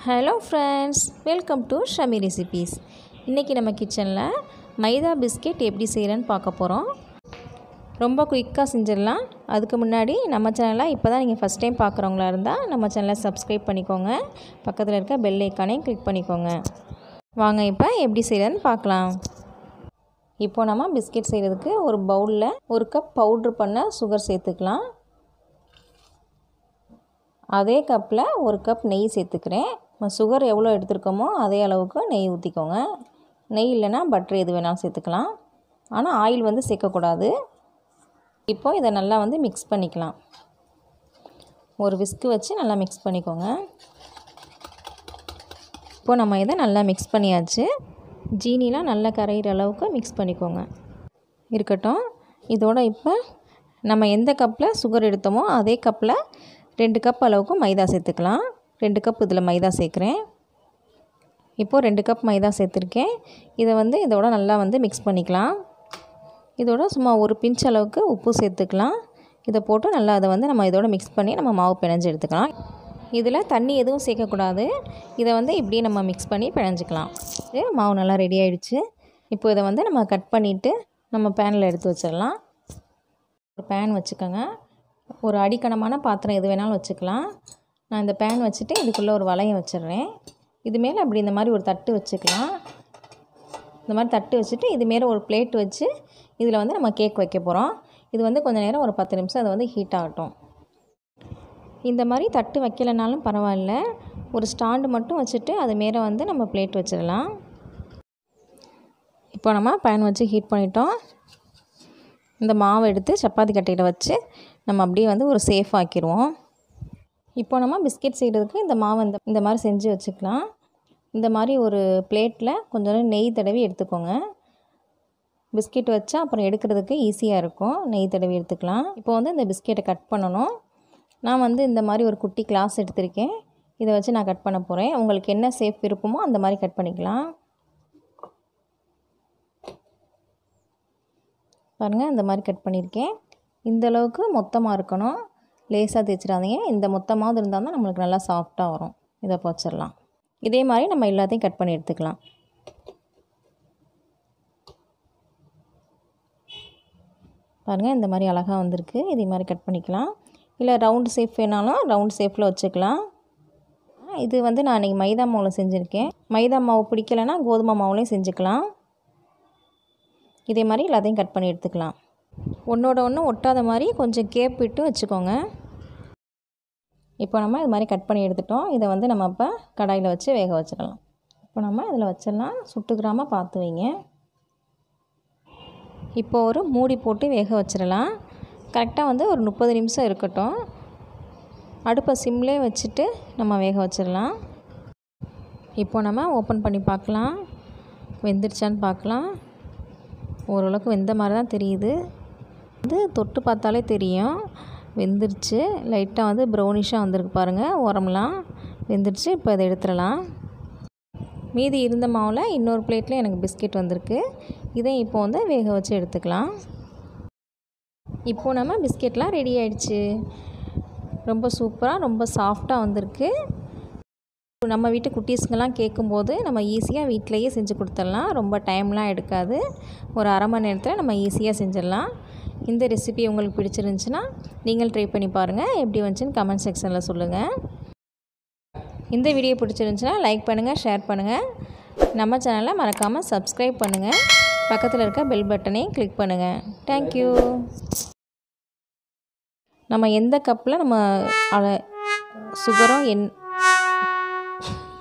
hello friends welcome to Shami recipes இன்றைக்கி நம்ம கிச்சனில் மைதா பிஸ்கெட் எப்படி செய்கிறேன்னு பார்க்க போகிறோம் ரொம்ப குயிக்காக செஞ்சிடலாம் அதுக்கு முன்னாடி நம்ம சேனலை இப்போ தான் நீங்கள் ஃபஸ்ட் டைம் பார்க்குறவங்களா இருந்தால் நம்ம சேனலை சப்ஸ்கிரைப் பண்ணிக்கோங்க பக்கத்தில் இருக்க பெல் ஐக்கானையும் கிளிக் பண்ணிக்கோங்க வாங்க இப்போ எப்படி செய்கிறதுன்னு பார்க்கலாம் இப்போ நம்ம பிஸ்கெட் செய்கிறதுக்கு ஒரு பவுலில் ஒரு கப் பவுட்ரு பண்ண சுகர் சேர்த்துக்கலாம் அதே கப்பில் ஒரு கப் நெய் சேர்த்துக்கிறேன் நம்ம சுகர் எவ்வளோ எடுத்துருக்கோமோ அதே அளவுக்கு நெய் ஊற்றிக்கோங்க நெய் இல்லைன்னா பட்டர் எது வேணாலும் சேர்த்துக்கலாம் ஆனால் ஆயில் வந்து சேர்க்கக்கூடாது இப்போ இதை நல்லா வந்து மிக்ஸ் பண்ணிக்கலாம் ஒரு விஸ்கு வச்சு நல்லா மிக்ஸ் பண்ணிக்கோங்க இப்போ நம்ம இதை நல்லா மிக்ஸ் பண்ணியாச்சு ஜீனிலாம் நல்லா கரையிற அளவுக்கு மிக்ஸ் பண்ணிக்கோங்க இருக்கட்டும் இதோட இப்போ நம்ம எந்த கப்பில் சுகர் எடுத்தோமோ அதே கப்பில் ரெண்டு கப் அளவுக்கு மைதா சேர்த்துக்கலாம் ரெண்டு கப் இதில் மைதா சேர்க்குறேன் இப்போது ரெண்டு கப் மைதா சேர்த்துருக்கேன் இதை வந்து இதோட நல்லா வந்து மிக்ஸ் பண்ணிக்கலாம் இதோட சும்மா ஒரு பிஞ்ச் அளவுக்கு உப்பு சேர்த்துக்கலாம் இதை போட்டு நல்லா அதை வந்து நம்ம இதோட மிக்ஸ் பண்ணி நம்ம மாவு பிணைஞ்சு எடுத்துக்கலாம் இதில் தண்ணி எதுவும் சேர்க்கக்கூடாது இதை வந்து இப்படியே நம்ம மிக்ஸ் பண்ணி பிணைஞ்சிக்கலாம் இது மாவு நல்லா ரெடி ஆகிடுச்சு இப்போ இதை வந்து நம்ம கட் பண்ணிவிட்டு நம்ம பேனில் எடுத்து வச்சிடலாம் ஒரு பேன் வச்சுக்கோங்க ஒரு அடிக்கணமான பாத்திரம் எது வேணாலும் வச்சுக்கலாம் நான் இந்த பேன் வச்சுட்டு இதுக்குள்ளே ஒரு வளையம் வச்சிடுறேன் இது மேலே அப்படி இந்த மாதிரி ஒரு தட்டு வச்சுக்கலாம் இந்த மாதிரி தட்டு வச்சுட்டு இது மேலே ஒரு பிளேட் வச்சு இதில் வந்து நம்ம கேக் வைக்க போகிறோம் இது வந்து கொஞ்சம் நேரம் ஒரு பத்து நிமிஷம் அது வந்து ஹீட் ஆகட்டும் இந்த மாதிரி தட்டு வைக்கலைனாலும் பரவாயில்ல ஒரு ஸ்டாண்டு மட்டும் வச்சுட்டு அது மேலே வந்து நம்ம பிளேட் வச்சிடலாம் இப்போ நம்ம பேன் வச்சு ஹீட் பண்ணிட்டோம் இந்த மாவை எடுத்து சப்பாத்தி கட்டையில் வச்சு நம்ம அப்படியே வந்து ஒரு சேஃப் ஆக்கிடுவோம் இப்போ நம்ம பிஸ்கெட் செய்கிறதுக்கு இந்த மாவை இந்த இந்த மாதிரி செஞ்சு வச்சுக்கலாம் இந்த மாதிரி ஒரு பிளேட்டில் கொஞ்சம் நெய் தடவி எடுத்துக்கோங்க பிஸ்கெட் வச்சா அப்புறம் எடுக்கிறதுக்கு ஈஸியாக இருக்கும் நெய் தடவி எடுத்துக்கலாம் இப்போ வந்து இந்த பிஸ்கெட்டை கட் பண்ணணும் நான் வந்து இந்த மாதிரி ஒரு குட்டி கிளாஸ் எடுத்திருக்கேன் இதை வச்சு நான் கட் பண்ண போகிறேன் உங்களுக்கு என்ன சேஃப் விருப்பமோ அந்த மாதிரி கட் பண்ணிக்கலாம் பாருங்கள் இந்த மாதிரி கட் பண்ணியிருக்கேன் இந்த அளவுக்கு மொத்தமாக இருக்கணும் லேசாக தேய்ச்சிடாதீங்க இந்த மொத்தமாவது இருந்தால் தான் நம்மளுக்கு நல்லா சாஃப்டாக வரும் இதை வச்சிடலாம் இதே மாதிரி நம்ம எல்லாத்தையும் கட் பண்ணி எடுத்துக்கலாம் பாருங்கள் இந்த மாதிரி அழகாக வந்திருக்கு இதே மாதிரி கட் பண்ணிக்கலாம் இல்லை ரவுண்டு ஷேப் வேணாலும் ரவுண்ட் ஷேப்பில் வச்சுக்கலாம் இது வந்து நான் இன்றைக்கி மைதா மாவில் செஞ்சுருக்கேன் மைதா மாவு பிடிக்கலைன்னா கோதுமை மாவுலேயும் செஞ்சுக்கலாம் இதே மாதிரி எல்லாத்தையும் கட் பண்ணி எடுத்துக்கலாம் ஒன்றோட ஒன்று ஒட்டாத மாதிரி கொஞ்சம் கேப் விட்டு வச்சுக்கோங்க இப்போ நம்ம இது மாதிரி கட் பண்ணி எடுத்துட்டோம் இதை வந்து நம்ம இப்போ கடாயில் வச்சு வேக வச்சிடலாம் இப்போ நம்ம இதில் வச்சிடலாம் சுட்டுக்கிறாமல் பார்த்து வைங்க இப்போ ஒரு மூடி போட்டு வேக வச்சிடலாம் கரெக்டாக வந்து ஒரு முப்பது நிமிஷம் இருக்கட்டும் அடுப்பை சிம்லே வச்சுட்டு நம்ம வேக வச்சிடலாம் இப்போ நம்ம ஓப்பன் பண்ணி பார்க்கலாம் வெந்துருச்சான்னு பார்க்கலாம் ஓரளவுக்கு வெந்த மாதிரி தான் தெரியுது வந்து தொட்டு பார்த்தாலே தெரியும் வெந்துருச்சு லைட்டாக வந்து ப்ரௌனிஷாக வந்திருக்கு பாருங்கள் உரம்லாம் வெந்துருச்சு இப்போ இதை எடுத்துடலாம் மீதி இருந்த மாவில் இன்னொரு பிளேட்டில் எனக்கு பிஸ்கெட் வந்திருக்கு இதையும் இப்போ வந்து வேக வச்சு எடுத்துக்கலாம் இப்போது நம்ம பிஸ்கெட்லாம் ரெடி ஆயிடுச்சு ரொம்ப சூப்பராக ரொம்ப சாஃப்டாக வந்திருக்கு நம்ம வீட்டு குட்டீஸுங்கெல்லாம் கேட்கும்போது நம்ம ஈஸியாக வீட்டிலையே செஞ்சு கொடுத்துடலாம் ரொம்ப டைம்லாம் எடுக்காது ஒரு அரை மணி நேரத்தில் நம்ம ஈஸியாக செஞ்சிடலாம் இந்த ரெசிபி உங்களுக்கு பிடிச்சிருந்துச்சின்னா நீங்கள் ட்ரை பண்ணி பாருங்கள் எப்படி வந்துச்சுன்னு கமெண்ட் செக்ஷனில் சொல்லுங்கள் இந்த வீடியோ பிடிச்சிருந்துச்சின்னா லைக் பண்ணுங்கள் ஷேர் பண்ணுங்கள் நம்ம சேனலை மறக்காமல் சப்ஸ்கிரைப் பண்ணுங்கள் பக்கத்தில் இருக்க பெல் பட்டனையும் கிளிக் பண்ணுங்கள் தேங்க்யூ நம்ம எந்த கப்பில் நம்ம சுகரும் என்